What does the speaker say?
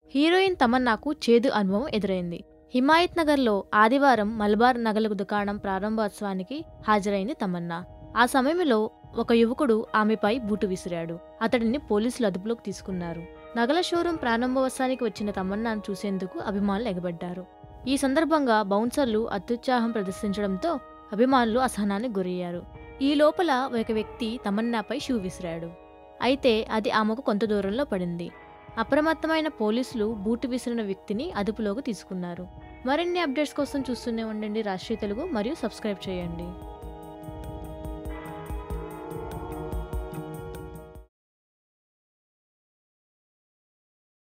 heroine తమన్నాకు చేదు అనుభవం ఎదురైంది హిమాయత్ నగర్లో ఆదివారం మలబార్ నగల దుకాణం ప్రారంభోత్సవానికి హాజరైంది తమన్నా ఆ సమయంలో ఒక యువకుడు ఆమెపై బూటు విసిరాడు అతడిని పోలీసులు అదుపులోకి తీసుకున్నారు నగల షోరూం ప్రారంభోత్సవానికి వచ్చిన తమన్నాను చూసేందుకు అభిమానులు ఎగబడ్డారు ఈ సందర్భంగా బౌన్సర్లు అత్యుత్సాహం ప్రదర్శించడంతో అభిమానులు అసహనానికి గురయ్యారు ఈ లోపల ఒక వ్యక్తి తమన్నాపై షూ విసిరాడు అయితే అది ఆమెకు కొంత దూరంలో పడింది అప్రమత్తమైన పోలీసులు బూటు విసిరిన వ్యక్తిని అదుపులోకి తీసుకున్నారు మరిన్ని అప్డేట్స్ కోసం చూస్తూనే ఉండండి రాష్ట్రీయ తెలుగు మరియు సబ్స్క్రైబ్ చేయండి